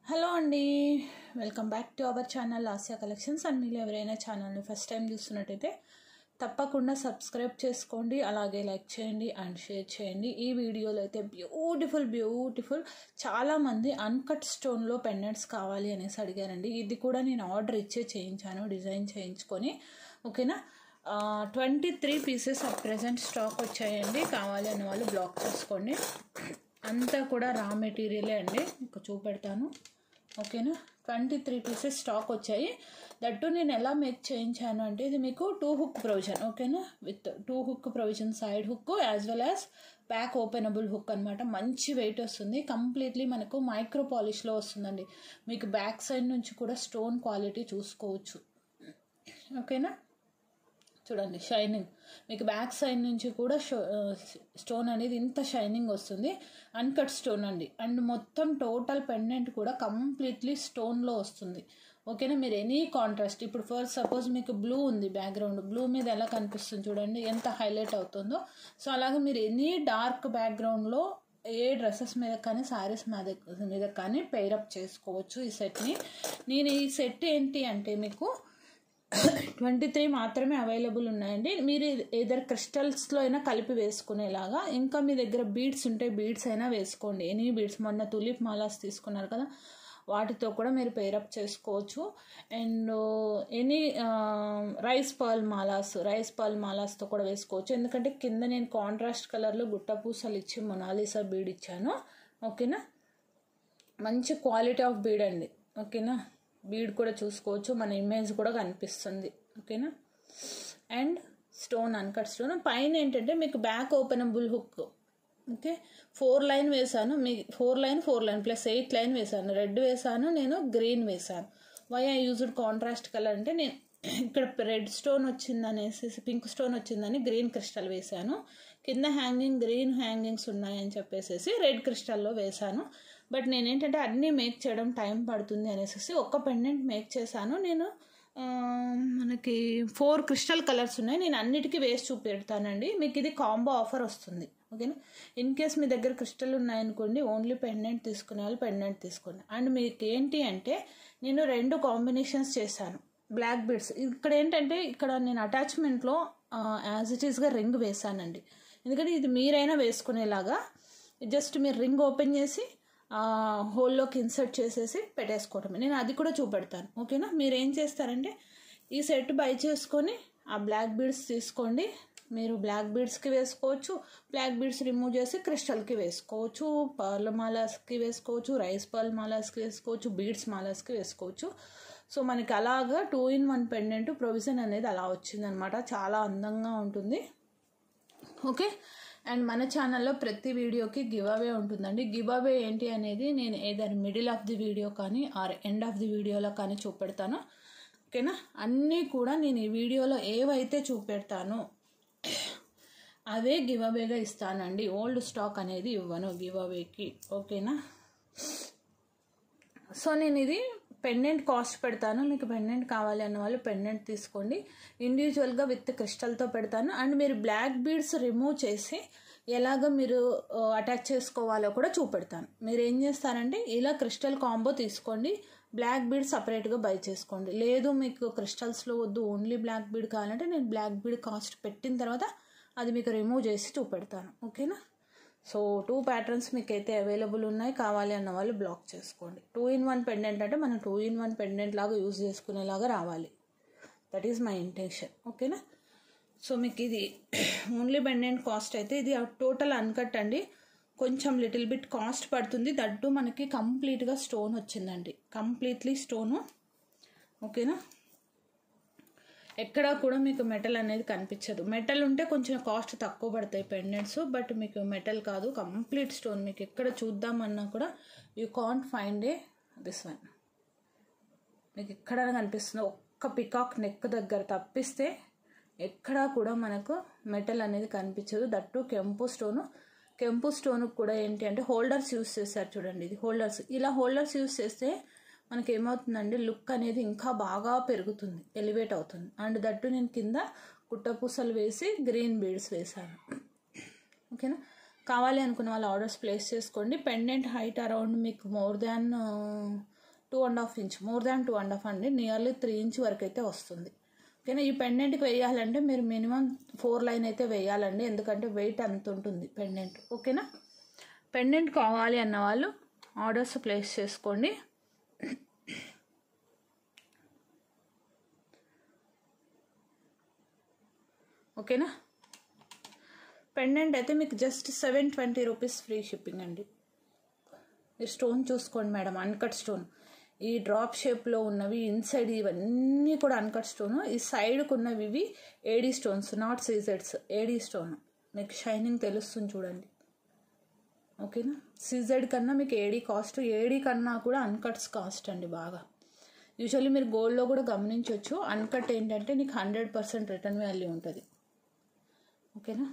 hello అండి welcome back to our channel Asia collections and మీరు ఎవరైనా ఛానల్ని ఫస్ట్ టైం చూస్తున్నట్టయితే తప్పకుండా సబ్స్క్రైబ్ చేసుకోండి అలాగే లైక్ చేయండి అండ్ షేర్ చేయండి ఈ వీడియోలో అయితే బ్యూటిఫుల్ బ్యూటిఫుల్ చాలామంది అన్కట్ స్టోన్లో పెండెంట్స్ కావాలి అనేసి అడిగారండి ఇది కూడా నేను ఆర్డర్ ఇచ్చే చేయించాను డిజైన్ చేయించుకొని ఓకేనా twenty three pieces at present stock వచ్చాయండి కావాలి అనే వాళ్ళు బ్లాక్ చేసుకోండి అంతా కూడా రా మెటీరియలే అండి మీకు చూపెడతాను ఓకేనా ట్వంటీ త్రీ పీసెస్ స్టాక్ వచ్చాయి దట్టు నేను ఎలా మేక్ చేయించాను అంటే ఇది మీకు టూ హుక్ ప్రొవిజన్ ఓకేనా with two hook provision side hook as well as back openable hook అనమాట మంచి వెయిట్ వస్తుంది కంప్లీట్లీ మనకు మైక్రో పాలిష్లో వస్తుందండి మీకు బ్యాక్ సైడ్ నుంచి కూడా స్టోన్ క్వాలిటీ చూసుకోవచ్చు ఓకేనా చూడండి షైనింగ్ మీకు బ్యాక్ సైడ్ నుంచి కూడా షో స్టోన్ అనేది ఇంత షైనింగ్ వస్తుంది అన్కట్ స్టోన్ అండి అండ్ మొత్తం టోటల్ పెండెంట్ కూడా కంప్లీట్లీ స్టోన్లో వస్తుంది ఓకేనా మీరు ఎనీ కాంట్రాస్ట్ ఇప్పుడు ఫస్ట్ సపోజ్ మీకు బ్లూ ఉంది బ్యాక్గ్రౌండ్ బ్లూ మీద ఎలా కనిపిస్తుంది చూడండి ఎంత హైలైట్ అవుతుందో సో అలాగే మీరు ఎనీ డార్క్ బ్యాక్గ్రౌండ్లో ఏ డ్రెస్సెస్ మీద కానీ శారీస్ మీద మీద కానీ పేరప్ చేసుకోవచ్చు ఈ సెట్ని నేను ఈ సెట్ ఏంటి అంటే మీకు ట్వంటీ త్రీ మాత్రమే అవైలబుల్ ఉన్నాయండి మీరు ఏదర్ క్రిస్టల్స్లో అయినా కలిపి వేసుకునేలాగా ఇంకా మీ దగ్గర బీడ్స్ ఉంటే బీడ్స్ అయినా వేసుకోండి ఎనీ బీడ్స్ మొన్న తులిప్ మాలాస్ తీసుకున్నారు కదా వాటితో కూడా మీరు పేరప్ చేసుకోవచ్చు అండ్ ఎనీ రైస్ పర్ల్ మాలాస్ రైస్ పర్ల్ మాలాస్తో కూడా వేసుకోవచ్చు ఎందుకంటే కింద నేను కాంట్రాస్ట్ కలర్లో గుట్ట పూసలు ఇచ్చి మొనాలిసా బీడ్ ఇచ్చాను ఓకేనా మంచి క్వాలిటీ ఆఫ్ బీడ్ అండి ఓకేనా బీడ్ కూడా చూసుకోవచ్చు మన ఇమేజ్ కూడా కనిపిస్తుంది ఓకేనా అండ్ స్టోన్ అన్కట్ స్టోన్ పైన ఏంటంటే మీకు back openable hook okay four line వేసాను మీ four line four line plus eight line వేసాను రెడ్ వేసాను నేను గ్రీన్ వేసాను why I used contrast colour అంటే నేను ఇక్కడ రెడ్ స్టోన్ వచ్చిందనేసి పింక్ స్టోన్ వచ్చిందని గ్రీన్ క్రిస్టల్ వేసాను కింద హ్యాంగింగ్ గ్రీన్ హ్యాంగింగ్స్ ఉన్నాయని చెప్పేసి రెడ్ క్రిస్టల్లో వేసాను బట్ నేనేంటంటే అన్నీ మేక్ చేయడం టైం పడుతుంది అనేసి ఒక్క పెండెంట్ మేక్ చేశాను నేను మనకి ఫోర్ క్రిస్టల్ కలర్స్ ఉన్నాయి నేను అన్నిటికీ వేసి చూపెడతానండి మీకు ఇది కాంబో ఆఫర్ వస్తుంది ఓకేనా ఇన్ కేస్ మీ దగ్గర క్రిస్టల్ ఉన్నాయనుకోండి ఓన్లీ పెండెంట్ తీసుకునే వాళ్ళు పెండెంట్ తీసుకోండి అండ్ మీకు ఏంటి అంటే నేను రెండు కాంబినేషన్స్ చేశాను బ్లాక్ బీడ్స్ ఇక్కడ ఏంటంటే ఇక్కడ నేను అటాచ్మెంట్లో యాజ్ ఇట్ ఈస్గా రింగ్ వేసానండి ఎందుకంటే ఇది మీరైనా వేసుకునేలాగా జస్ట్ మీరు రింగ్ ఓపెన్ చేసి హోల్లోకి ఇన్సర్ట్ చేసేసి పెట్టేసుకోవటమే నేను అది కూడా చూపెడతాను ఓకేనా మీరు ఏం చేస్తారంటే ఈ సెట్ బై చేసుకొని ఆ బ్లాక్ బీడ్స్ తీసుకోండి మీరు బ్లాక్ బీడ్స్కి వేసుకోవచ్చు బ్లాక్ బీడ్స్ రిమూవ్ చేసి క్రిస్టల్కి వేసుకోవచ్చు పర్ల్ మాలాస్కి వేసుకోవచ్చు రైస్ పర్ల్ మాలాస్కి వేసుకోవచ్చు బీడ్స్ మాలాస్కి వేసుకోవచ్చు సో మనకి అలాగా two in one pendant provision అనేది అలా వచ్చిందనమాట చాలా అందంగా ఉంటుంది ఓకే అండ్ మన ఛానల్లో ప్రతి వీడియోకి గివ్ అవే ఉంటుందండి గివ్ అవే ఏంటి అనేది నేను ఏదైనా మిడిల్ ఆఫ్ ది వీడియో కానీ ఆర్ ఎండ్ ఆఫ్ ది వీడియోలో కానీ చూపెడతాను ఓకేనా అన్నీ కూడా నేను ఈ వీడియోలో ఏవైతే చూపెడతానో అవే గివ్ అవేగా ఇస్తానండి ఓల్డ్ స్టాక్ అనేది ఇవ్వను గివ్ అవేకి ఓకేనా సో నేను ఇది పెండెంట్ కాస్ట్ పెడతాను మీకు పెండెంట్ కావాలి అన్న వాళ్ళు పెండెంట్ తీసుకోండి ఇండివిజువల్గా విత్ క్రిస్టల్తో పెడతాను అండ్ మీరు బ్లాక్ బీడ్స్ రిమూవ్ చేసి ఎలాగ మీరు అటాచ్ చేసుకోవాలో కూడా చూపెడతాను మీరు ఏం చేస్తారంటే ఇలా క్రిస్టల్ కాంబో తీసుకోండి బ్లాక్ బీడ్ సపరేట్గా బై చేసుకోండి లేదు మీకు క్రిస్టల్స్లో వద్దు ఓన్లీ బ్లాక్ బీడ్ కావాలంటే నేను బ్లాక్ బీడ్ కాస్ట్ పెట్టిన తర్వాత అది మీకు రిమూవ్ చేసి చూపెడతాను ఓకేనా సో టూ ప్యాటర్న్స్ మీకు అయితే అవైలబుల్ ఉన్నాయి కావాలి అన్న వాళ్ళు బ్లాక్ చేసుకోండి టూ ఇన్ వన్ పెండెంట్ అంటే మనం టూ ఇన్ వన్ పెండెంట్ లాగా యూజ్ చేసుకునేలాగా రావాలి దట్ ఈస్ మై ఇంటెన్షన్ ఓకేనా సో మీకు ఇది ఓన్లీ పెండెంట్ కాస్ట్ అయితే ఇది టోటల్ అన్కట్ అండి కొంచెం లిటిల్ బిట్ కాస్ట్ పడుతుంది దట్టు మనకి కంప్లీట్గా స్టోన్ వచ్చిందండి కంప్లీట్లీ స్టోను ఓకేనా ఎక్కడా కూడా మీకు మెటల్ అనేది కనిపించదు మెటల్ ఉంటే కొంచెం కాస్ట్ తక్కువ పడతాయి పెండెంట్స్ బట్ మీకు మెటల్ కాదు కంప్లీట్ స్టోన్ మీకు ఎక్కడ చూద్దామన్నా కూడా you can't find a this one మీకు ఎక్కడ కనిపిస్తుందో ఒక్క పికాక్ నెక్ దగ్గర తప్పిస్తే ఎక్కడా కూడా మనకు మెటల్ అనేది కనిపించదు దట్టు కెంపు స్టోను కెంపు స్టోన్ కూడా ఏంటి అంటే హోల్డర్స్ యూస్ చేస్తారు చూడండి ఇది హోల్డర్స్ ఇలా హోల్డర్స్ యూస్ చేస్తే మనకి ఏమవుతుందండి లుక్ అనేది ఇంకా బాగా పెరుగుతుంది ఎలివేట్ అవుతుంది అండ్ దట్టు నేను కింద కుట్టపూసలు వేసి గ్రీన్ బీడ్స్ వేసాను ఓకేనా కావాలి అనుకున్న వాళ్ళు ఆర్డర్స్ ప్లేస్ చేసుకోండి పెండెంట్ హైట్ అరౌండ్ మీకు more than two and half inch more than two and half అండి నియర్లీ త్రీ ఇంచ్ వరకు అయితే వస్తుంది ఓకేనా ఈ పెండెంట్కి వేయాలంటే మీరు మినిమం ఫోర్ లైన్ అయితే వేయాలండి ఎందుకంటే వెయిట్ అంత ఉంటుంది పెండెంట్ ఓకేనా పెండెంట్ కావాలి అన్న వాళ్ళు ఆర్డర్స్ ప్లేస్ చేసుకోండి ఓకేనా పెండెంట్ అయితే మీకు just seven twenty rupees free shipping అండి ఈ స్టోన్ చూసుకోండి మేడం అన్కట్ స్టోన్ ఈ డ్రాప్ షేప్లో ఉన్నవి ఇన్సైడ్ ఇవన్నీ కూడా అన్కట్ స్టోన్ ఈ సైడ్కి ఉన్నవి ఇవి ఏడీ స్టోన్స్ నాట్ సీజెడ్స్ ఏడీ స్టోన్ మీకు షైనింగ్ తెలుస్తుంది చూడండి ఓకేనా సీజెడ్ కన్నా మీకు ఏడీ కాస్ట్ ఏడీ కన్నా కూడా అన్కట్స్ కాస్ట్ అండి బాగా యూజువల్లీ మీరు గోల్డ్లో కూడా గమనించవచ్చు అన్కట్ ఏంటంటే నీకు హండ్రెడ్ పర్సెంట్ రిటర్న్ వాల్యూ ఉంటుంది ఓకేనా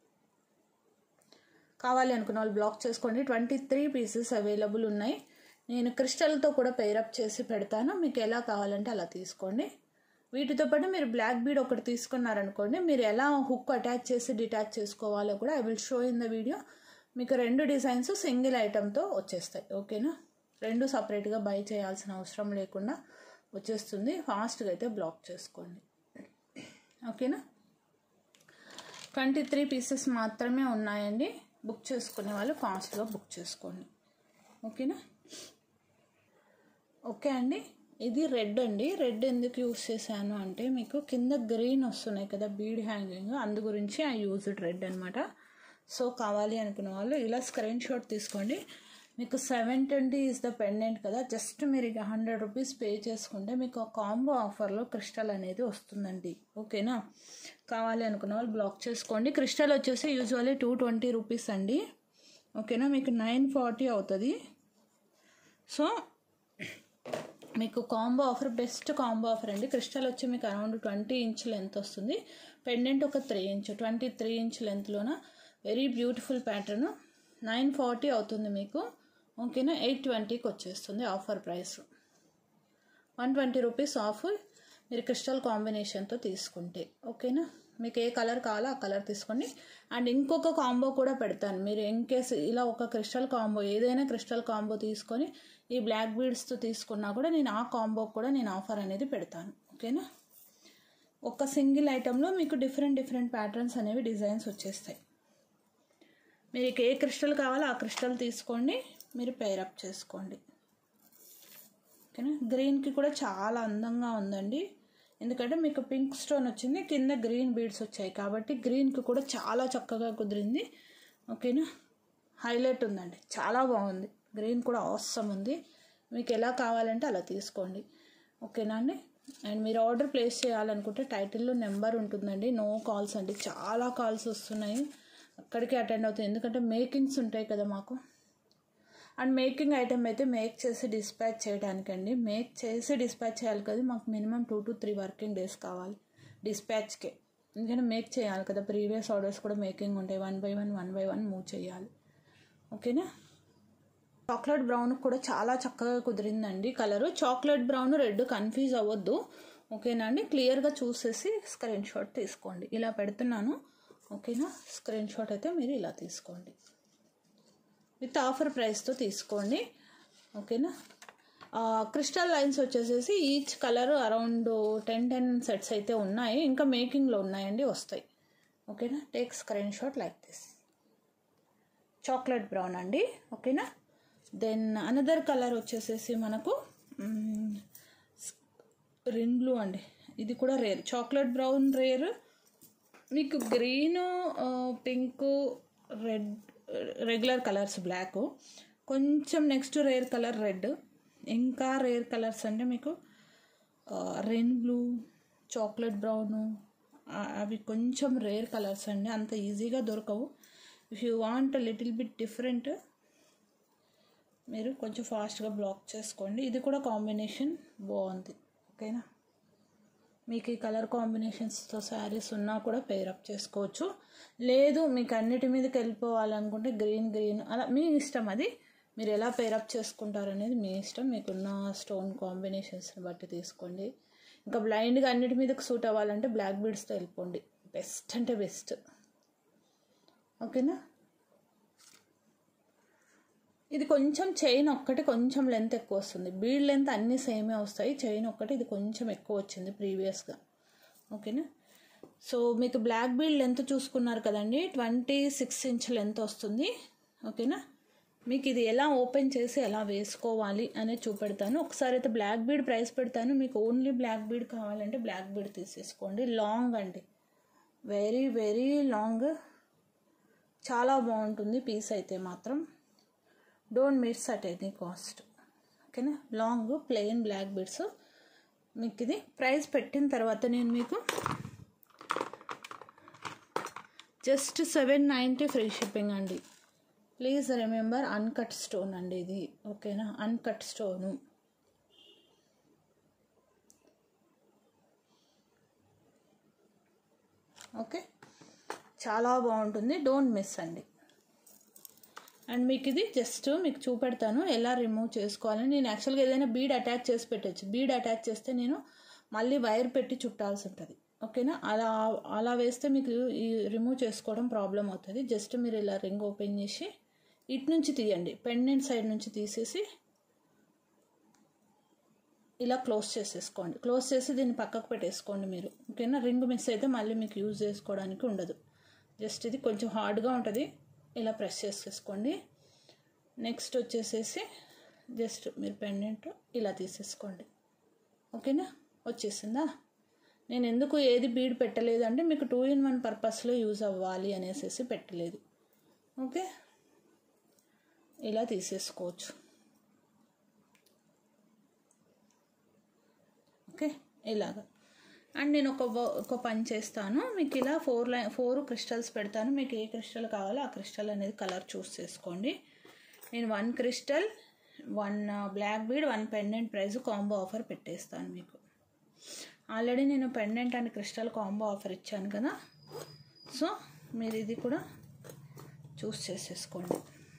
కావాలి అనుకున్న వాళ్ళు బ్లాక్ చేసుకోండి ట్వంటీ త్రీ పీసెస్ అవైలబుల్ ఉన్నాయి నేను క్రిస్టల్తో కూడా పేరప్ చేసి పెడతాను మీకు ఎలా కావాలంటే అలా తీసుకోండి వీటితో పాటు మీరు బ్లాక్ బీడ్ ఒకటి తీసుకున్నారనుకోండి మీరు ఎలా హుక్ అటాచ్ చేసి డిటాచ్ చేసుకోవాలో కూడా I will show in the video మీకు రెండు డిజైన్స్ సింగిల్ ఐటెంతో వచ్చేస్తాయి ఓకేనా రెండు సపరేట్గా బై చేయాల్సిన అవసరం లేకుండా వచ్చేస్తుంది ఫాస్ట్గా అయితే బ్లాక్ చేసుకోండి ఓకేనా ట్వంటీ త్రీ పీసెస్ మాత్రమే ఉన్నాయండి బుక్ చేసుకునే వాళ్ళు ఫాస్ట్గా బుక్ చేసుకోండి ఓకేనా ఓకే అండి ఇది రెడ్ అండి రెడ్ ఎందుకు యూస్ చేశాను అంటే మీకు కింద గ్రీన్ వస్తున్నాయి కదా బీడ్ హ్యాంగింగ్ అందు గురించి ఐ యూజ్డ్ రెడ్ అనమాట సో కావాలి అనుకున్న వాళ్ళు ఇలా స్క్రీన్ షాట్ తీసుకోండి మీకు seven twenty is the pendant కదా జస్ట్ మీరు ఇక హండ్రెడ్ రూపీస్ పే చేసుకుంటే మీకు ఆ కాంబో ఆఫర్లో క్రిస్టల్ అనేది వస్తుందండి ఓకేనా కావాలి అనుకున్న వాళ్ళు బ్లాక్ చేసుకోండి క్రిస్టల్ వచ్చేసి యూజువల్లీ టూ ట్వంటీ రూపీస్ అండి ఓకేనా మీకు నైన్ ఫార్టీ అవుతుంది సో మీకు combo offer best combo offer అండి క్రిస్టల్ వచ్చి మీకు అరౌండ్ ట్వంటీ ఇంచ్ లెంత్ వస్తుంది పెండెంట్ ఒక three inch twenty three inch లెంత్లోన very beautiful pattern nine forty అవుతుంది మీకు ఓకేనా ఎయిట్ ట్వంటీకి వచ్చేస్తుంది offer price one twenty rupees off మీరు క్రిస్టల్ కాంబినేషన్తో తీసుకుంటే ఓకేనా మీకు ఏ కలర్ కావాలో ఆ కలర్ తీసుకోండి అండ్ ఇంకొక కాంబో కూడా పెడతాను మీరు ఇన్ కేస్ ఇలా ఒక క్రిస్టల్ కాంబో ఏదైనా క్రిస్టల్ కాంబో తీసుకొని ఈ బ్లాక్ బీడ్స్తో తీసుకున్నా కూడా నేను ఆ కాంబో కూడా నేను ఆఫర్ అనేది పెడతాను ఓకేనా ఒక సింగిల్ ఐటెంలో మీకు డిఫరెంట్ డిఫరెంట్ ప్యాటర్న్స్ అనేవి డిజైన్స్ వచ్చేస్తాయి మీకు ఏ క్రిస్టల్ కావాలో ఆ క్రిస్టల్ తీసుకోండి మీరు పేరప్ చేసుకోండి ఓకేనా గ్రీన్కి కూడా చాలా అందంగా ఉందండి ఎందుకంటే మీకు పింక్ స్టోన్ వచ్చింది కింద గ్రీన్ బీడ్స్ వచ్చాయి కాబట్టి గ్రీన్కి కూడా చాలా చక్కగా కుదిరింది ఓకేనా హైలైట్ ఉందండి చాలా బాగుంది గ్రీన్ కూడా అవసరం ఉంది మీకు ఎలా కావాలంటే అలా తీసుకోండి ఓకేనా అండి అండ్ మీరు ఆర్డర్ ప్లేస్ చేయాలనుకుంటే టైటిల్లో నెంబర్ ఉంటుందండి నో కాల్స్ అండి చాలా కాల్స్ వస్తున్నాయి అక్కడికి అటెండ్ అవుతాయి ఎందుకంటే మేకింగ్స్ ఉంటాయి కదా మాకు అండ్ మేకింగ్ ఐటమ్ అయితే మేక్ చేసి డిస్పాచ్ చేయడానికండి మేక్ చేసి డిస్పాచ్ చేయాలి కదా మాకు minimum two to three working days కావాలి డిస్పాచ్కే ఎందుకంటే మేక్ చేయాలి కదా ప్రీవియస్ ఆర్డర్స్ కూడా మేకింగ్ ఉంటాయి one by one one by one move చేయాలి ఓకేనా చాక్లెట్ బ్రౌన్ కూడా చాలా చక్కగా కుదిరిందండి colour chocolate brown red confuse అవ్వద్దు ఓకేనా అండి క్లియర్గా చూసేసి స్క్రీన్ షాట్ తీసుకోండి ఇలా పెడుతున్నాను ఓకేనా స్క్రీన్ షాట్ అయితే మీరు ఇలా తీసుకోండి విత్ ఆఫర్ ప్రైస్తో తీసుకోండి ఓకేనా క్రిస్టల్ లైన్స్ వచ్చేసేసి each colour around ten ten sets అయితే ఉన్నాయి ఇంకా మేకింగ్లో ఉన్నాయండి వస్తాయి ఓకేనా take screen shot like this chocolate brown అండి ఓకేనా దెన్ అనదర్ కలర్ వచ్చేసేసి మనకు రిన్ బ్లూ అండి ఇది కూడా రేర్ చాక్లెట్ బ్రౌన్ రేర్ మీకు green pink red regular colours black కొంచెం నెక్స్ట్ రేర్ కలర్ రెడ్ ఇంకా రేర్ కలర్స్ అంటే మీకు రెయిన్ బ్లూ చాక్లెట్ బ్రౌను అవి కొంచెం రేర్ కలర్స్ అండి అంత ఈజీగా దొరకవు if you want little bit different మీరు కొంచెం ఫాస్ట్గా బ్లాక్ చేసుకోండి ఇది కూడా కాంబినేషన్ బాగుంది ఓకేనా మీకు ఈ కలర్ కాంబినేషన్స్తో శారీస్ ఉన్నా కూడా పేరప్ చేసుకోవచ్చు లేదు మీకు అన్నిటి మీదకి వెళ్ళిపోవాలనుకుంటే గ్రీన్ గ్రీన్ అలా మీ ఇష్టం అది మీరు ఎలా పేరప్ చేసుకుంటారు అనేది మీ ఇష్టం మీకున్న స్టోన్ కాంబినేషన్స్ని బట్టి తీసుకోండి ఇంకా బ్లైండ్గా అన్నిటి మీదకి సూట్ అవ్వాలంటే బ్లాక్ బీడ్స్తో వెళ్ళిపోండి బెస్ట్ అంటే బెస్ట్ ఓకేనా ఇది కొంచెం చైన్ ఒక్కటి కొంచెం లెంత్ ఎక్కువ వస్తుంది బీడ్ లెంత్ అన్నీ సేమే వస్తాయి చైన్ ఒక్కటి ఇది కొంచెం ఎక్కువ వచ్చింది ప్రీవియస్గా ఓకేనా సో మీకు బ్లాక్ బీడ్ లెంత్ చూసుకున్నారు కదండి ట్వంటీ సిక్స్ ఇంచ్ లెంత్ వస్తుంది ఓకేనా మీకు ఇది ఎలా ఓపెన్ చేసి ఎలా వేసుకోవాలి అనేది చూపెడతాను ఒకసారి అయితే బ్లాక్ బీడ్ ప్రైస్ పెడతాను మీకు ఓన్లీ బ్లాక్ బీడ్ కావాలంటే బ్లాక్ బీడ్ తీసేసుకోండి లాంగ్ అండి వెరీ వెరీ లాంగ్ చాలా బాగుంటుంది పీస్ అయితే మాత్రం don't miss at any cost ఓకేనా లాంగ్ ప్లెయిన్ బ్లాక్ బీడ్స్ మీకు ఇది ప్రైస్ పెట్టిన తర్వాత నేను మీకు just seven ninety free shipping అండి ప్లీజ్ రిమెంబర్ అన్కట్ స్టోన్ అండి ఇది ఓకేనా అన్కట్ స్టోను ఓకే చాలా బాగుంటుంది డోంట్ మిస్ అండి అండ్ మీకు ఇది జస్ట్ మీకు చూపెడతాను ఎలా రిమూవ్ చేసుకోవాలని నేను యాక్చువల్గా ఏదైనా బీడ్ అటాచ్ చేసి పెట్టచ్చు బీడ్ అటాచ్ చేస్తే నేను మళ్ళీ వైర్ పెట్టి చుట్టాల్సి ఉంటుంది ఓకేనా అలా అలా వేస్తే మీకు ఈ రిమూవ్ చేసుకోవడం ప్రాబ్లం అవుతుంది జస్ట్ మీరు ఇలా రింగ్ ఓపెన్ చేసి ఇటు నుంచి తీయండి పెండెంట్ సైడ్ నుంచి తీసేసి ఇలా క్లోజ్ చేసేసుకోండి క్లోజ్ చేసి దీన్ని పక్కకు పెట్టేసుకోండి మీరు ఓకేనా రింగ్ మిస్ అయితే మళ్ళీ మీకు యూజ్ చేసుకోవడానికి ఉండదు జస్ట్ ఇది కొంచెం హార్డ్గా ఉంటుంది ఇలా ప్రెస్ చేసేసుకోండి నెక్స్ట్ వచ్చేసేసి జస్ట్ మీరు పెండెంట్ ఇలా తీసేసుకోండి ఓకేనా వచ్చేసిందా నేను ఎందుకు ఏది బీడ్ పెట్టలేదు అంటే మీకు టూ ఇన్ వన్ పర్పస్లో యూజ్ అవ్వాలి అనేసి పెట్టలేదు ఓకే ఇలా తీసేసుకోవచ్చు ఓకే ఇలాగా అండ్ నేను ఒక ఒక పని చేస్తాను మీకు ఇలా ఫోర్ లైన్ ఫోర్ క్రిస్టల్స్ పెడతాను మీకు ఏ క్రిస్టల్ కావాలో ఆ క్రిస్టల్ అనేది కలర్ చూస్ చేసుకోండి నేను one crystal one black bead one pendant price combo offer పెట్టేస్తాను మీకు ఆల్రెడీ నేను pendant and crystal combo offer ఇచ్చాను కదా సో మీరు ఇది కూడా చూస్ చేసేసుకోండి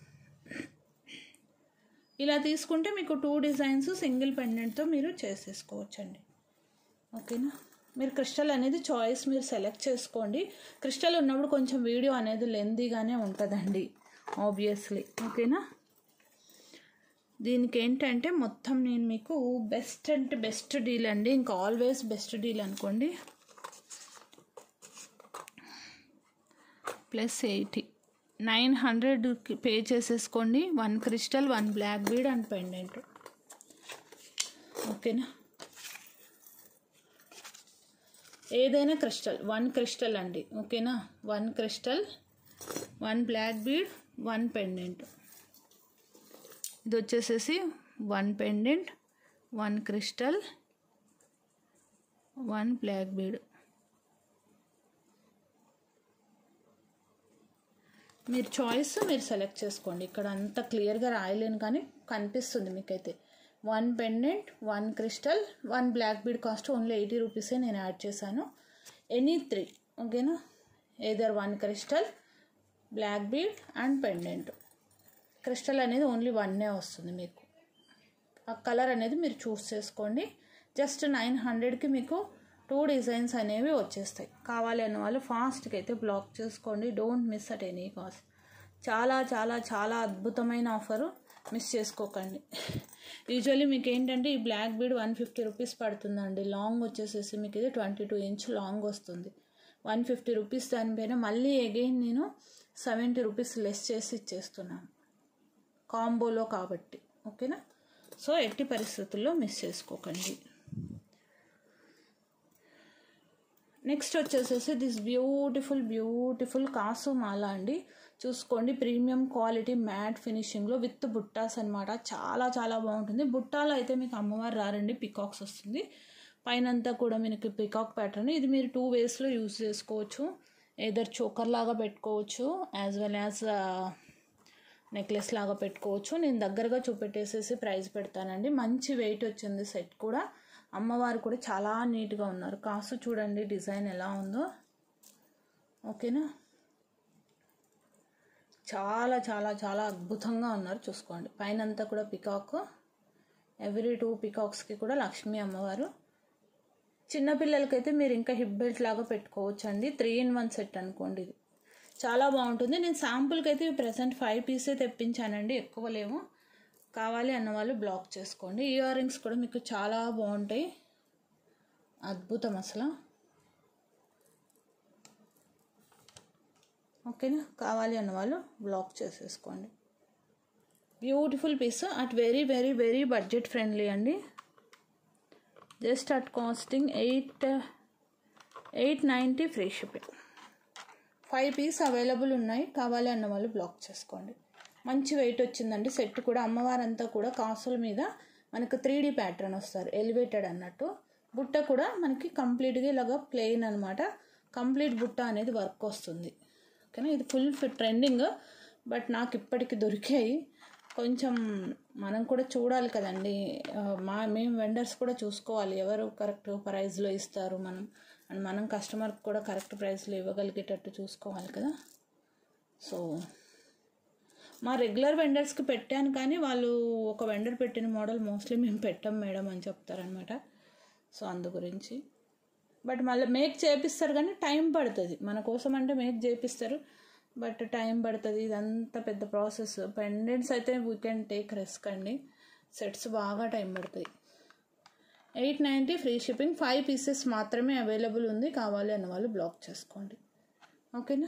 ఇలా తీసుకుంటే మీకు టూ డిజైన్స్ సింగిల్ పెండెంట్తో మీరు చేసేసుకోవచ్చండి ఓకేనా మీరు క్రిస్టల్ అనేది చాయిస్ మీరు సెలెక్ట్ చేసుకోండి క్రిస్టల్ ఉన్నప్పుడు కొంచెం వీడియో అనేది లెందీగానే ఉంటుందండి ఆబ్వియస్లీ ఓకేనా దీనికి ఏంటంటే మొత్తం నేను మీకు బెస్ట్ అంటే బెస్ట్ డీల్ అండి ఇంకా ఆల్వేస్ బెస్ట్ డీల్ అనుకోండి plus eighty nine hundred pay చేసేసుకోండి one crystal one black bead and pendant ఓకేనా ఏదైనా క్రిస్టల్ వన్ క్రిస్టల్ అండి ఓకేనా one crystal one black bead one pendant ఇది వచ్చేసేసి one pendant one crystal one black bead మీరు choice మీరు సెలెక్ట్ చేసుకోండి ఇక్కడ అంత క్లియర్గా రాయలేను కానీ కనిపిస్తుంది మీకైతే one pendant one crystal one black bead cost only eighty రూపీసే నేను యాడ్ చేశాను ఎనీ త్రీ ఓకేనా either one crystal black bead and pendant crystal అనేది ఓన్లీ వన్నే వస్తుంది మీకు ఆ కలర్ అనేది మీరు చూస్ చేసుకోండి జస్ట్ నైన్ హండ్రెడ్కి మీకు టూ డిజైన్స్ అనేవి వచ్చేస్తాయి కావాలి అన్న వాళ్ళు ఫాస్ట్గా అయితే బ్లాక్ చేసుకోండి don't miss at any cost చాలా చాలా చాలా అద్భుతమైన ఆఫరు మిస్ చేసుకోకండి యూజువల్లీ మీకు ఏంటంటే ఈ black bead one fifty rupees పడుతుందండి లాంగ్ వచ్చేసేసి మీకు ఇది ట్వంటీ టూ ఇంచ్ లాంగ్ వస్తుంది వన్ ఫిఫ్టీ రూపీస్ దానిపైన మళ్ళీ అగైన్ నేను సెవెంటీ రూపీస్ లెస్ చేసి ఇచ్చేస్తున్నాను కాంబోలో కాబట్టి ఓకేనా సో ఎట్టి పరిస్థితుల్లో మిస్ చేసుకోకండి నెక్స్ట్ వచ్చేసేసి దిస్ బ్యూటిఫుల్ బ్యూటిఫుల్ కాసు మాల అండి చూసుకోండి ప్రీమియం క్వాలిటీ మ్యాట్ ఫినిషింగ్లో విత్ బుట్టాస్ అనమాట చాలా చాలా బాగుంటుంది బుట్టాలో అయితే మీకు అమ్మవారు రారండి పికాక్స్ వస్తుంది పైనంతా కూడా మీకు పికాక్ ప్యాటర్న్ ఇది మీరు టూ వేస్లో యూజ్ చేసుకోవచ్చు ఏదర్ చోకర్ లాగా పెట్టుకోవచ్చు యాజ్ వెల్ యాజ్ నెక్లెస్ లాగా పెట్టుకోవచ్చు నేను దగ్గరగా చూపెట్టేసేసి ప్రైస్ పెడతానండి మంచి వెయిట్ వచ్చింది సెట్ కూడా అమ్మవారు కూడా చాలా నీట్గా ఉన్నారు కాసు చూడండి డిజైన్ ఎలా ఉందో ఓకేనా చాలా చాలా చాలా అద్భుతంగా ఉన్నారు చూసుకోండి పైన అంతా కూడా పికాక్ ఎవ్రీ టూ పికాక్స్కి కూడా లక్ష్మీ అమ్మవారు చిన్నపిల్లలకైతే మీరు ఇంకా హిప్ బెల్ట్ లాగా పెట్టుకోవచ్చు అండి త్రీ ఇన్ వన్ సెట్ అనుకోండి ఇది చాలా బాగుంటుంది నేను శాంపుల్కి అయితే ప్రజెంట్ ఫైవ్ పీసే తెప్పించానండి ఎక్కువ లేవు కావాలి అన్న వాళ్ళు బ్లాక్ చేసుకోండి ఇయర్ రింగ్స్ కూడా మీకు చాలా బాగుంటాయి అద్భుతం అసలు ఓకేనా కావాలి అన్న వాళ్ళు బ్లాక్ చేసేసుకోండి beautiful piece at very very very budget friendly అండి just at costing eight eight ninety free shipping five piece available ఉన్నాయి కావాలి అన్న వాళ్ళు బ్లాక్ చేసుకోండి మంచి వెయిట్ వచ్చిందండి సెట్ కూడా అమ్మవారంతా కూడా కాసుల మీద మనకు త్రీ డీ ప్యాటర్న్ వస్తారు ఎలివేటెడ్ అన్నట్టు బుట్ట కూడా మనకి కంప్లీట్గా ఇలాగా ప్లెయిన్ అనమాట కంప్లీట్ బుట్ట అనేది వర్క్ వస్తుంది ఓకేనా ఇది ఫుల్ ఫిట్ ట్రెండింగ్ బట్ నాకు ఇప్పటికి దొరికాయి కొంచెం మనం కూడా చూడాలి కదండి ఆ, మా మేము వెండర్స్ కూడా చూసుకోవాలి ఎవరు కరెక్ట్ ప్రైస్లో ఇస్తారు మనం అండ్ మనం కస్టమర్కి కూడా కరెక్ట్ ప్రైస్లో ఇవ్వగలిగేటట్టు చూసుకోవాలి కదా సో మా రెగ్యులర్ వెండర్స్కి పెట్టాను కానీ వాళ్ళు ఒక వెండర్ పెట్టిన మోడల్ మోస్ట్లీ మేము పెట్టాం మేడం అని చెప్తారనమాట సో అందు గురించి బట్ మళ్ళీ మేక్ చేపిస్తారు కానీ టైం పడుతుంది మన కోసం అంటే మేక్ చేపిస్తారు బట్ టైం పడుతుంది ఇదంతా పెద్ద ప్రాసెస్ పెండెంట్స్ అయితే వీ కెన్ టేక్ రిస్క్ అండి సెట్స్ బాగా టైం పడుతుంది eight ninety free shipping five pieces మాత్రమే అవైలబుల్ ఉంది కావాలి అన్న వాళ్ళు బ్లాక్ చేసుకోండి ఓకేనా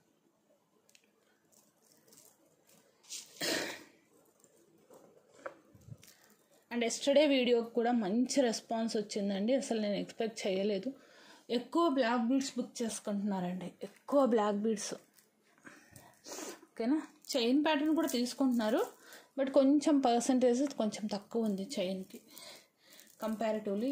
అండ్ ఎస్టర్డే వీడియోకి కూడా మంచి రెస్పాన్స్ వచ్చిందండి అసలు నేను ఎక్స్పెక్ట్ చేయలేదు ఎక్కువ బ్లాక్ బీడ్స్ బుక్ చేసుకుంటున్నారండి ఎక్కువ బ్లాక్ బీడ్స్ ఓకేనా చైన్ ప్యాటర్న్ కూడా తీసుకుంటున్నారు బట్ కొంచెం పర్సంటేజ్ కొంచెం తక్కువ ఉంది చైన్కి కంపారిటివ్లీ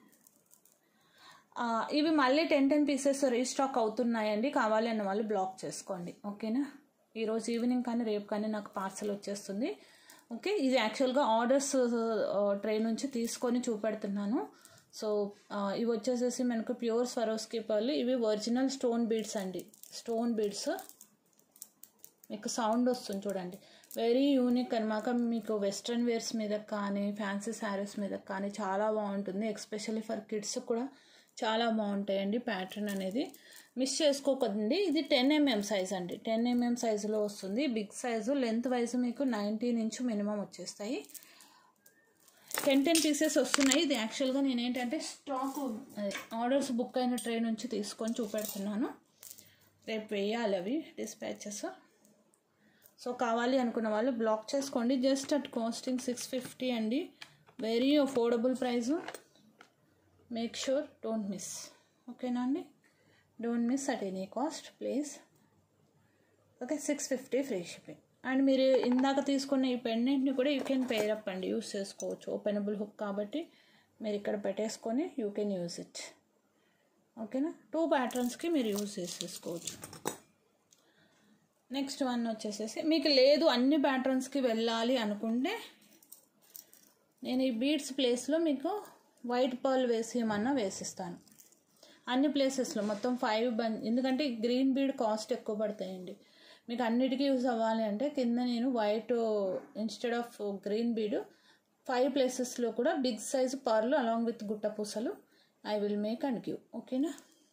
ఇవి మళ్ళీ టెన్ టెన్ పీసెస్ రీస్టాక్ అవుతున్నాయండి కావాలి అన్న వాళ్ళు బ్లాక్ చేసుకోండి ఓకేనా ఈరోజు ఈవినింగ్ కానీ రేపు కానీ నాకు పార్సల్ వచ్చేస్తుంది ఓకే ఇది యాక్చువల్గా ఆర్డర్స్ ట్రే నుంచి తీసుకొని చూపెడుతున్నాను సో ఆ, ఇవి వచ్చేసేసి మనకు ప్యూర్ స్వరోస్కి పర్లు ఇవి ఒరిజినల్ స్టోన్ బీడ్స్ అండి స్టోన్ బీడ్స్ మీకు సౌండ్ వస్తుంది చూడండి వెరీ యూనిక్ అనమాట మీకు వెస్ట్రన్ వేర్స్ మీద కానీ ఫ్యాన్సీ శారీస్ మీద కానీ చాలా బాగుంటుంది ఎక్స్పెషల్లీ ఫర్ కిడ్స్ కూడా చాలా బాగుంటాయండి ప్యాటర్న్ అనేది మిస్ చేసుకోకండి ఇది టెన్ ఎంఎం సైజ్ అండి టెన్ ఎంఎం సైజులో వస్తుంది బిగ్ సైజు లెంత్ వైజ్ మీకు నైన్టీన్ ఇంచు మినిమం వచ్చేస్తాయి టెన్ టెన్ పీసెస్ వస్తున్నాయి ఇది యాక్చువల్గా నేను ఏంటంటే స్టాక్ ఆర్డర్స్ బుక్ అయిన ట్రే నుంచి తీసుకొని చూపెడుతున్నాను రేపు వేయాలి అవి డిస్పాచెస్ సో కావాలి అనుకున్న వాళ్ళు బ్లాక్ చేసుకోండి just at costing six fifty అండి very affordable price make sure don't miss okay అండి don't miss at any cost please okay six fifty free shipping and మీరు ఇందాక తీసుకున్న ఈ పెండెంట్ని కూడా యూ కెన్ పేర్ అప్ అండి యూస్ చేసుకోవచ్చు ఓపెనబుల్ హుక్ కాబట్టి మీరు ఇక్కడ పెట్టేసుకొని యూ కెన్ యూజ్ ఇట్ ఓకేనా టూ ప్యాటర్న్స్కి మీరు యూజ్ చేసేసుకోవచ్చు నెక్స్ట్ వన్ వచ్చేసేసి మీకు లేదు అన్ని ప్యాటర్న్స్కి వెళ్ళాలి అనుకుంటే నేను ఈ బీడ్స్ ప్లేస్లో మీకు వైట్ పర్ల్ వేసేయమన్నా వేసిస్తాను అన్ని ప్లేసెస్లో మొత్తం ఫైవ్ బన్ ఎందుకంటే గ్రీన్ బీడ్ కాస్ట్ ఎక్కువ పడతాయండి మీకు అన్నిటికీ యూజ్ అవ్వాలి అంటే కింద నేను white instead of green bead five ప్లేసెస్లో కూడా big size pearl along with గుట్ట పూసలు I will make and give ఓకేనా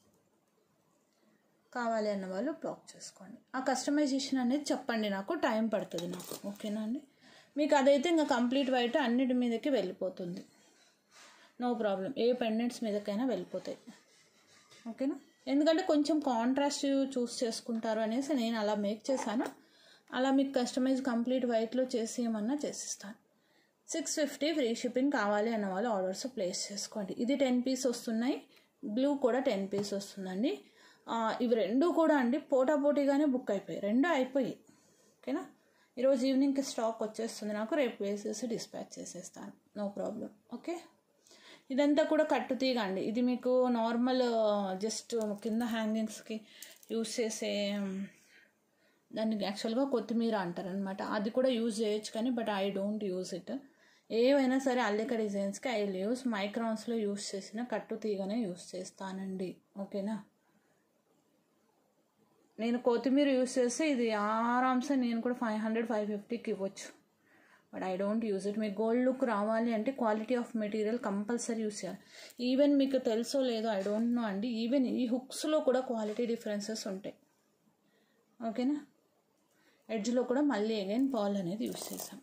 కావాలి అన్న వాళ్ళు బ్లాక్ చేసుకోండి ఆ కస్టమైజేషన్ అనేది చెప్పండి నాకు టైం పడుతుంది నాకు ఓకేనా అండి మీకు అదైతే ఇంకా కంప్లీట్ వైట్ అన్నిటి మీదకి వెళ్ళిపోతుంది నో ప్రాబ్లం ఏ పెండెంట్స్ మీదకైనా వెళ్ళిపోతాయి ఓకేనా ఎందుకంటే కొంచెం కాంట్రాస్ట్ చూస్ చేసుకుంటారు అనేసి నేను అలా మేక్ చేశాను అలా మీకు కస్టమైజ్ కంప్లీట్ వైట్లో చేసి ఏమన్నా చేసిస్తాను సిక్స్ ఫిఫ్టీ ఫ్రీ షిప్పింగ్ కావాలి అన్న వాళ్ళు ఆర్డర్స్ ప్లేస్ చేసుకోండి ఇది టెన్ పీస్ వస్తున్నాయి బ్లూ కూడా టెన్ పీస్ వస్తుందండి ఆ, ఇవి రెండు కూడా అండి పోటా పోటీగానే బుక్ అయిపోయాయి రెండు అయిపోయాయి ఓకేనా ఈరోజు ఈవినింగ్కి స్టాక్ వచ్చేస్తుంది నాకు రేపు వేసేసి డిస్పాచ్ చేసేస్తాను నో ప్రాబ్లం ఓకే ఇదంతా కూడా కట్టు తీగ అండి ఇది మీకు నార్మల్ జస్ట్ కింద హ్యాంగింగ్స్కి యూస్ చేసే దాన్ని యాక్చువల్గా కొత్తిమీర అంటారనమాట అది కూడా యూజ్ చేయొచ్చు కానీ but I don't use it ఏవైనా సరే అల్లిక డిజైన్స్కి ఐ యూస్ మైక్రాన్స్లో యూస్ చేసిన కట్టు తీగనే యూస్ చేస్తానండి ఓకేనా నేను కొత్తిమీర యూస్ చేస్తే ఇది ఆరామ్సే నేను కూడా ఫైవ్ హండ్రెడ్ ఫైవ్ ఫిఫ్టీకి ఇవ్వచ్చు but I don't use it మీకు గోల్డ్ లుక్ రావాలి అంటే quality of material compulsory use చేయాలి ఈవెన్ మీకు తెలుసో లేదో ఐ డోంట్ నో అండి ఈవెన్ ఈ హుక్స్లో కూడా క్వాలిటీ డిఫరెన్సెస్ ఉంటాయి ఓకేనా ఎడ్జ్లో కూడా మళ్ళీ అగైన్ పాల్ అనేది యూస్ చేసాం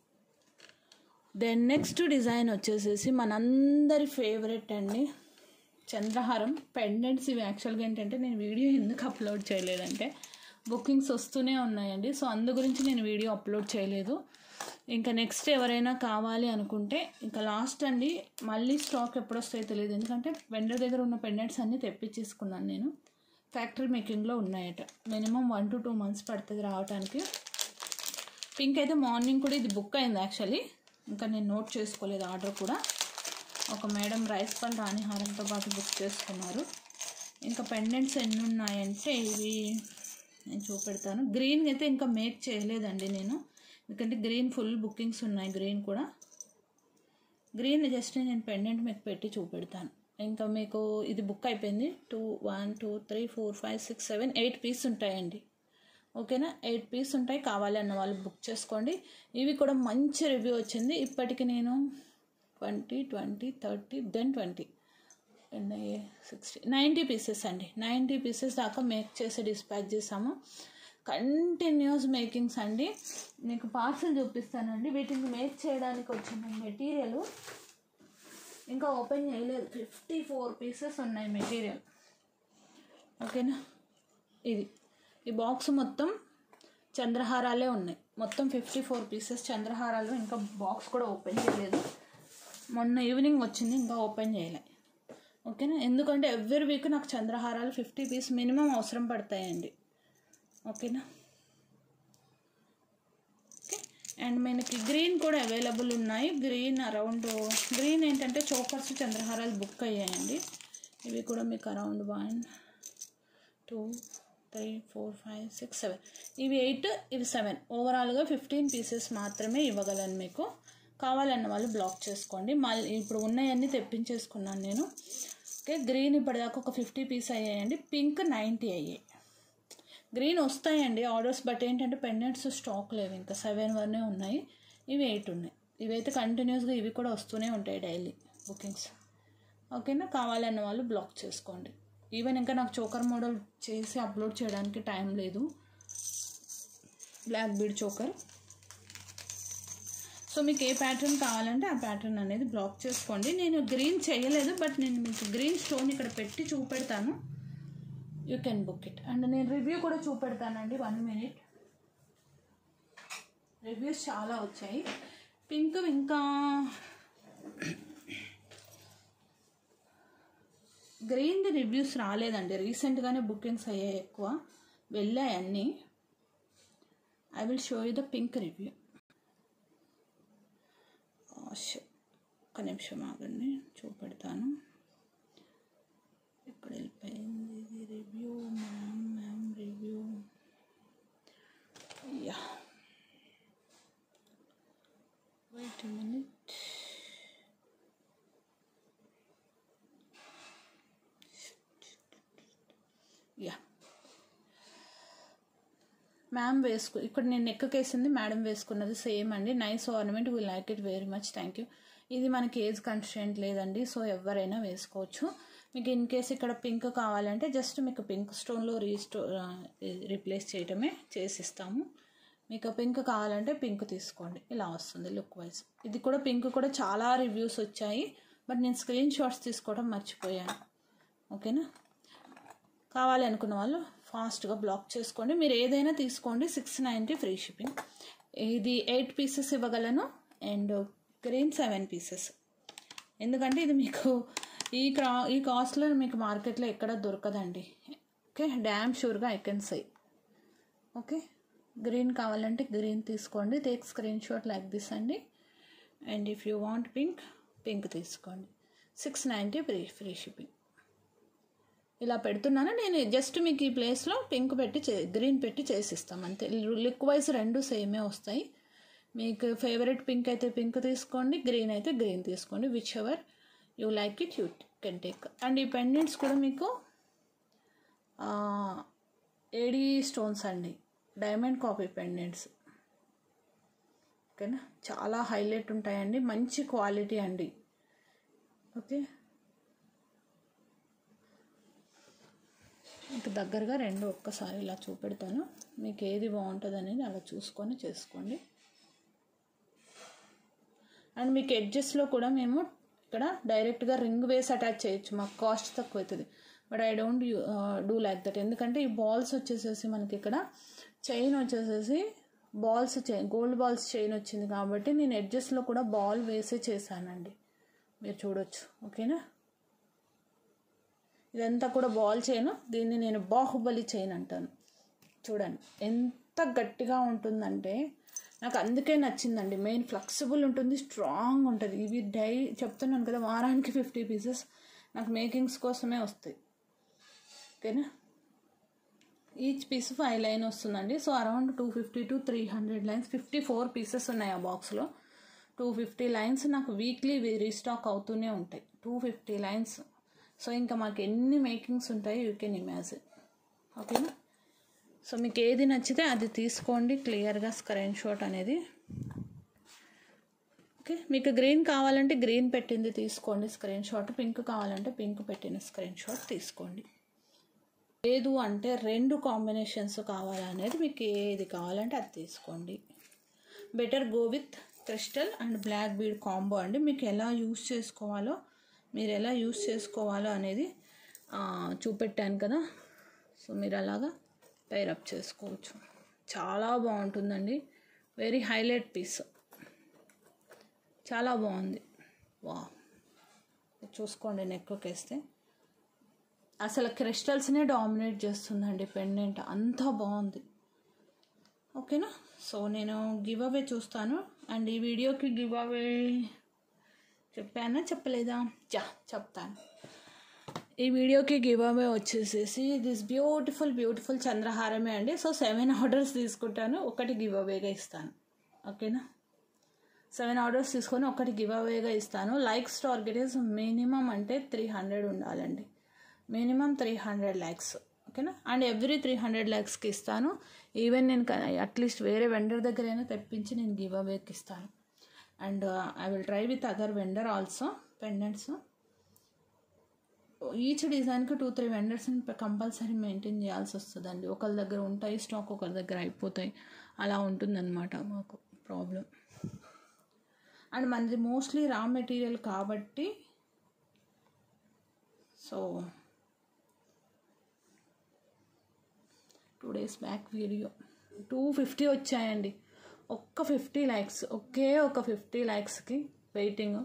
దెన్ నెక్స్ట్ డిజైన్ వచ్చేసేసి మనందరి ఫేవరెట్ అండి చంద్రహారం పెండెంట్స్ ఇవి యాక్చువల్గా ఏంటంటే నేను వీడియో ఎందుకు అప్లోడ్ చేయలేదంటే బుకింగ్స్ వస్తూనే ఉన్నాయండి సో అందు గురించి నేను వీడియో అప్లోడ్ చేయలేదు ఇంకా నెక్స్ట్ ఎవరైనా కావాలి అనుకుంటే ఇంకా లాస్ట్ అండి మళ్ళీ స్టాక్ ఎప్పుడు వస్తాయో తెలియదు ఎందుకంటే వెండర్ దగ్గర ఉన్న పెండెంట్స్ అన్నీ తెప్పించేసుకున్నాను నేను ఫ్యాక్టరీ మేకింగ్లో ఉన్నాయట minimum one to two months పడుతుంది రావడానికి పింక్ అయితే మార్నింగ్ కూడా ఇది బుక్ అయింది యాక్చువల్లీ ఇంకా నేను నోట్ చేసుకోలేదు ఆర్డర్ కూడా ఒక మేడం రైస్ పల్ రాణిహారంతో పాటు బుక్ చేసుకున్నారు ఇంకా పెండెంట్స్ ఎన్ని ఉన్నాయంటే ఇవి నేను చూపెడతాను గ్రీన్ అయితే ఇంకా మేక్ చేయలేదండి నేను ఎందుకంటే గ్రీన్ ఫుల్ బుకింగ్స్ ఉన్నాయి గ్రీన్ కూడా గ్రీన్ జస్ట్ నేను పెండెంట్ మీకు పెట్టి చూపెడతాను ఇంకా మీకు ఇది బుక్ అయిపోయింది two one two three four five six seven eight piece ఉంటాయండి ఓకేనా ఎయిట్ పీస్ ఉంటాయి కావాలి అన్న వాళ్ళు బుక్ చేసుకోండి ఇవి కూడా మంచి రివ్యూ వచ్చింది ఇప్పటికి నేను twenty twenty thirty then twenty sixty ninety pieces అండి నైంటీ పీసెస్ దాకా మేక్ చేసి డిస్పాచ్ చేసాము కంటిన్యూస్ మేకింగ్స్ అండి మీకు పార్సల్ చూపిస్తానండి వీటిని మేక్ చేయడానికి వచ్చిన మెటీరియల్ ఇంకా ఓపెన్ చేయలేదు ఫిఫ్టీ ఫోర్ పీసెస్ ఉన్నాయి మెటీరియల్ ఓకేనా ఇది ఈ బాక్స్ మొత్తం చంద్రహారాలే ఉన్నాయి మొత్తం ఫిఫ్టీ ఫోర్ పీసెస్ చంద్రహారాలు ఇంకా బాక్స్ కూడా ఓపెన్ చేయలేదు మొన్న ఈవినింగ్ వచ్చింది ఇంకా ఓపెన్ చేయలే ఓకేనా ఎందుకంటే ఎవ్రీ వీక్ నాకు చంద్రహారాలు ఫిఫ్టీ పీస్ మినిమం అవసరం పడతాయండి ఓకేనా ఓకే అండ్ మనకి గ్రీన్ కూడా అవైలబుల్ ఉన్నాయి గ్రీన్ అరౌండ్ గ్రీన్ ఏంటంటే చోకర్స్ చంద్రహారాలు బుక్ అయ్యాయండి ఇవి కూడా మీకు around one two three four five six seven ఇవి ఎయిట్ ఇవి సెవెన్ ఓవరాల్గా ఫిఫ్టీన్ పీసెస్ మాత్రమే ఇవ్వగలను మీకు కావాలన్న వాళ్ళు బ్లాక్ చేసుకోండి మళ్ళీ ఇప్పుడు ఉన్నాయన్నీ తెప్పించేసుకున్నాను నేను ఓకే గ్రీన్ ఇప్పటిదాకా ఒక ఫిఫ్టీ పీస్ అయ్యాయండి పింక్ నైంటీ అయ్యాయి గ్రీన్ వస్తాయండి ఆర్డర్స్ బట్ ఏంటంటే పెండెంట్స్ స్టాక్ లేవు ఇంకా సెవెన్ వరనే ఉన్నాయి ఇవి ఎయిట్ ఉన్నాయి ఇవైతే కంటిన్యూస్గా ఇవి కూడా వస్తూనే ఉంటాయి డైలీ బుకింగ్స్ ఓకేనా కావాలన్న వాళ్ళు బ్లాక్ చేసుకోండి ఈవెన్ ఇంకా నాకు చోకర్ మోడల్ చేసి అప్లోడ్ చేయడానికి టైం లేదు బ్లాక్ బీడ్ చోకర్ సో మీకు ఏ ప్యాటర్న్ కావాలంటే ఆ ప్యాటర్న్ అనేది బ్లాక్ చేసుకోండి నేను గ్రీన్ చేయలేదు బట్ నేను మీకు గ్రీన్ స్టోన్ ఇక్కడ పెట్టి చూపెడతాను you can book it and నేను రివ్యూ కూడా చూపెడతానండి వన్ మినిట్ రివ్యూస్ చాలా వచ్చాయి పింక్ ఇంకా గ్రీన్ది రివ్యూస్ రాలేదండి రీసెంట్గానే బుకింగ్స్ అయ్యాయి ఎక్కువ వెళ్ళాయి అన్నీ I will show you the pink review ఒక్క నిమిషం ఆగండి చూపెడతాను ఇక్కడ వెళ్ళిపోయింది ఇది review ma'am ma'am review yeah wait minute yeah ma'am వేసుకు ఇక్కడ నేను నెక్ కేసింది మేడం వేసుకున్నది సేమ్ అండి nice ornament we like it very much thank you ఇది మనకి ఏజ్ కన్స్టెంట్ లేదండి సో ఎవరైనా వేసుకోవచ్చు మీకు ఇన్ కేస్ ఇక్కడ పింక్ కావాలంటే జస్ట్ మీకు పింక్ స్టోన్లో రీస్టో రీప్లేస్ చేయటమే చేసిస్తాము మీకు పింక్ కావాలంటే పింక్ తీసుకోండి ఇలా వస్తుంది లుక్ వైజ్ ఇది కూడా పింక్ కూడా చాలా రివ్యూస్ వచ్చాయి బట్ నేను స్క్రీన్ షాట్స్ తీసుకోవడం మర్చిపోయాను ఓకేనా కావాలి అనుకున్న వాళ్ళు ఫాస్ట్గా బ్లాక్ చేసుకోండి మీరు ఏదైనా తీసుకోండి సిక్స్ నైంటీ ఫ్రీ షిప్పింగ్ ఇది ఎయిట్ పీసెస్ ఇవ్వగలను అండ్ గ్రీన్ సెవెన్ పీసెస్ ఎందుకంటే ఇది మీకు ఈ క్రా ఈ కాస్ట్లో మీకు మార్కెట్లో ఎక్కడ దొరకదండి ఓకే డ్యామ్ షూర్గా I can say okay green కావాలంటే గ్రీన్ తీసుకోండి take screen shot like this అండి and if you want pink pink తీసుకోండి six ninety free free shipping ఇలా పెడుతున్నాను నేను జస్ట్ మీకు ఈ ప్లేస్లో పింక్ పెట్టి చే గ్రీన్ పెట్టి చేసిస్తాం అంతే లుక్ వైజ్ రెండు సేమే వస్తాయి మీకు ఫేవరెట్ పింక్ అయితే పింక్ తీసుకోండి గ్రీన్ అయితే గ్రీన్ తీసుకోండి whichever you like it you can take and ఈ పెండెంట్స్ కూడా మీకు ఏడీ స్టోన్స్ అండి డైమండ్ కాపీ పెండెంట్స్ ఓకేనా చాలా హైలైట్ ఉంటాయండి మంచి క్వాలిటీ అండి ఓకే మీకు దగ్గరగా రెండు ఒక్కసారి ఇలా చూపెడతాను మీకు ఏది బాగుంటుంది అనేది అలా చూసుకొని చేసుకోండి అండ్ మీకు ఎడ్జెస్లో కూడా మేము ఇక్కడ డైరెక్ట్గా రింగ్ వేసి అటాచ్ చేయొచ్చు మాకు కాస్ట్ తక్కువ అవుతుంది but I don't do like that ఎందుకంటే ఈ బాల్స్ వచ్చేసేసి మనకి ఇక్కడ చైన్ వచ్చేసేసి balls chain gold balls chain వచ్చింది కాబట్టి నేను ఎడ్జెస్లో కూడా బాల్ వేసే చేశానండి మీరు చూడొచ్చు ఓకేనా ఇదంతా కూడా బాల్ చైన్ దీన్ని నేను బాహుబలి చైన్ అంటాను చూడండి ఎంత గట్టిగా ఉంటుందంటే నాకు అందుకే నచ్చిందండి మెయిన్ ఫ్లెక్సిబుల్ ఉంటుంది స్ట్రాంగ్ ఉంటుంది ఇవి డై చెప్తున్నాను కదా వారానికి ఫిఫ్టీ పీసెస్ నాకు మేకింగ్స్ కోసమే వస్తాయి ఓకేనా ఈచ్ పీస్ ఫైవ్ లైన్ వస్తుందండి so around two fifty to three hundred lines fifty four pieces ఉన్నాయి ఆ బాక్స్లో టూ ఫిఫ్టీ లైన్స్ నాకు వీక్లీ రీస్టాక్ అవుతూనే ఉంటాయి టూ ఫిఫ్టీ లైన్స్ సో ఇంకా మాకు ఎన్ని మేకింగ్స్ ఉంటాయి యూ కెన్ ఇమాజిన్ ఓకేనా సో మీకు ఏది నచ్చితే అది తీసుకోండి క్లియర్గా స్క్రీన్ షాట్ అనేది ఓకే మీకు గ్రీన్ కావాలంటే గ్రీన్ పెట్టింది తీసుకోండి స్క్రీన్ షాట్ పింక్ కావాలంటే పింక్ పెట్టిన స్క్రీన్ షాట్ తీసుకోండి లేదు అంటే రెండు కాంబినేషన్స్ కావాలనేది మీకు ఏది కావాలంటే అది తీసుకోండి better go with crystal and black bead combo అండి మీకు ఎలా యూస్ చేసుకోవాలో మీరు ఎలా యూస్ చేసుకోవాలో అనేది చూపెట్టాను కదా సో మీరు అలాగా పైరప్ చేసుకోవచ్చు చాలా బాగుంటుందండి వెరీ హైలైట్ పీస్ చాలా బాగుంది వా చూసుకోండి నెక్కేస్తే అసలు క్రిస్టల్స్నే డామినేట్ చేస్తుందండి పెండెంట్ అంతా బాగుంది ఓకేనా సో నేను గివ్ అవే చూస్తాను అండ్ ఈ వీడియోకి గివ్ అవే చెప్పానా చెప్పలేదా చా చెప్తాను ఈ వీడియోకి గివ్ అవే వచ్చేసేసి దిస్ బ్యూటిఫుల్ బ్యూటిఫుల్ చంద్రహారమే అండి సో సెవెన్ ఆర్డర్స్ తీసుకుంటాను ఒకటి గివ్ అవేగా ఇస్తాను ఓకేనా సెవెన్ ఆర్డర్స్ తీసుకొని ఒకటి గివ్ అవేగా ఇస్తాను లైక్స్ టార్గెట్ ఇస్ మినిమం అంటే త్రీ హండ్రెడ్ ఉండాలండి మినిమం త్రీ హండ్రెడ్ ల్యాక్స్ ఓకేనా అండ్ ఎవ్రీ త్రీ హండ్రెడ్ ల్యాక్స్కి ఇస్తాను ఈవెన్ నేను అట్లీస్ట్ వేరే వెండర్ దగ్గరైనా తెప్పించి నేను గివ్ అవేకి ఇస్తాను and I will try with other vendor also pendants each డిజైన్కి టూ త్రీ వెండర్స్ని కంపల్సరీ మెయింటైన్ చేయాల్సి వస్తుందండి ఒకరి దగ్గర ఉంటాయి స్టాక్ ఒకరి దగ్గర అయిపోతాయి అలా ఉంటుందన్నమాట మాకు ప్రాబ్లం అండ్ మనది మోస్ట్లీ రా మెటీరియల్ కాబట్టి so two days back video two fifty వచ్చాయండి ఒక్క ఫిఫ్టీ ల్యాక్స్ ఒకే ఒక ఫిఫ్టీ ల్యాక్స్కి వెయిటింగ్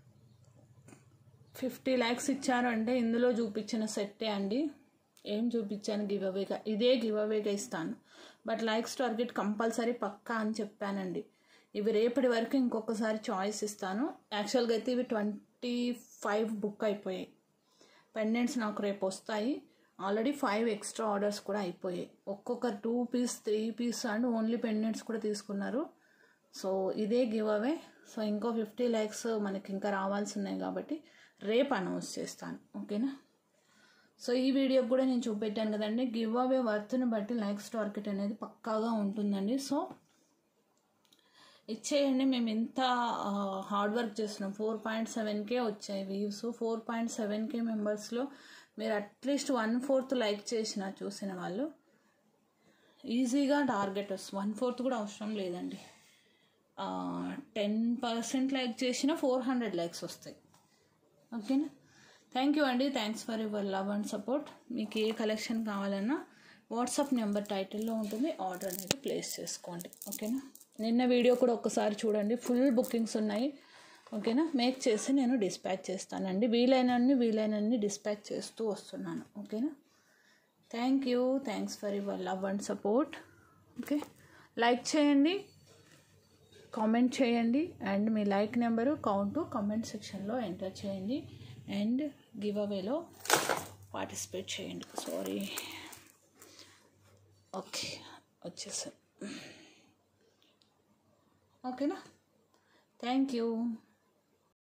ఫిఫ్టీ ల్యాక్స్ ఇచ్చారు అంటే ఇందులో చూపించిన సెట్టే అండి ఏం చూపించాను గివ్ అవేగా ఇదే గివ్ అవేగా ఇస్తాను బట్ లైక్స్ టార్గెట్ కంపల్సరీ పక్కా అని చెప్పానండి ఇవి రేపటి వరకు ఇంకొకసారి చాయిస్ ఇస్తాను యాక్చువల్గా అయితే ఇవి ట్వంటీ ఫైవ్ బుక్ అయిపోయాయి పెండెంట్స్ నాకు రేపు వస్తాయి ఆల్రెడీ ఫైవ్ ఎక్స్ట్రా ఆర్డర్స్ కూడా అయిపోయాయి ఒక్కొక్క two piece three piece and only pendants కూడా తీసుకున్నారు సో ఇదే గివ్ అవే సో ఇంకో ఫిఫ్టీ ల్యాక్స్ మనకి ఇంకా రావాల్సి ఉన్నాయి కాబట్టి రేపు అనౌన్స్ చేస్తాను ఓకేనా సో ఈ వీడియోకి కూడా నేను చూపెట్టాను కదండి గివ్ అవే వర్త్ని బట్టి లైక్స్ టార్గెట్ అనేది పక్కాగా ఉంటుందండి సో ఇచ్చేయండి మేము ఇంత హార్డ్ వర్క్ చేస్తున్నాం ఫోర్ పాయింట్ సెవెన్కే వచ్చాయి వ్యూస్ ఫోర్ పాయింట్ సెవెన్కే మెంబర్స్లో మీరు అట్లీస్ట్ వన్ ఫోర్త్ లైక్ చేసిన చూసిన వాళ్ళు ఈజీగా టార్గెట్ వస్తుంది వన్ ఫోర్త్ కూడా అవసరం లేదండి టెన్ పర్సెంట్ లైక్ చేసిన ఫోర్ హండ్రెడ్ లైక్స్ వస్తాయి ఓకేనా థ్యాంక్ యూ అండి thanks for your love and support మీకు ఏ కలెక్షన్ కావాలన్నా వాట్సాప్ నెంబర్ టైటిల్లో ఉంటుంది ఆర్డర్ అనేది ప్లేస్ చేసుకోండి ఓకేనా నిన్న వీడియో కూడా ఒకసారి చూడండి ఫుల్ బుకింగ్స్ ఉన్నాయి ఓకేనా మేక్ చేసి నేను డిస్పాచ్ చేస్తానండి వీలైనన్ని వీలైనన్ని డిస్పాచ్ చేస్తూ వస్తున్నాను ఓకేనా thank you thanks for your love and support okay like చేయండి కామెంట్ చేయండి అండ్ మీ లైక్ నెంబరు కౌంటు కామెంట్ సెక్షన్లో ఎంటర్ చేయండి అండ్ గివ్ అవేలో పార్టిసిపేట్ చేయండి సారీ ఓకే వచ్చేసాను ఓకేనా థ్యాంక్ యూ